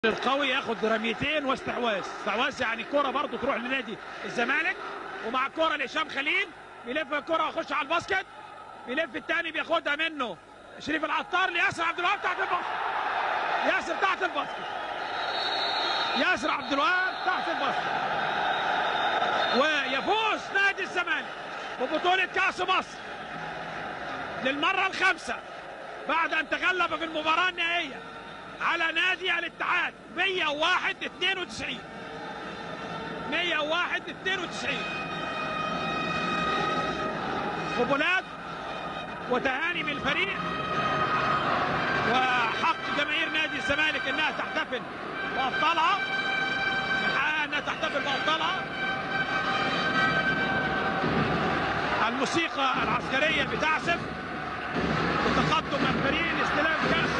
القوي ياخد رميتين واستحواذ استحواذ يعني الكرة برضه تروح لنادي الزمالك ومع الكرة لهشام خليل بيلف الكرة ويخش على الباسكت بيلف الثاني بياخدها منه شريف العطار لياسر عبد الوهاب تحت الباسكت ياسر تحت الباسكت ياسر عبد الوهاب تحت الباسكت ويفوز نادي الزمالك ببطولة كأس مصر للمرة الخامسة بعد أن تغلب في المباراة النهائية على نادي الاتحاد 101 92 101 92 قبلات وتهاني من الفريق وحق جماهير نادي الزمالك انها تحتفل بابطالها من حقها انها تحتفل بابطالها الموسيقى العسكريه بتعزف وتقدم الفريق لاستلام كاس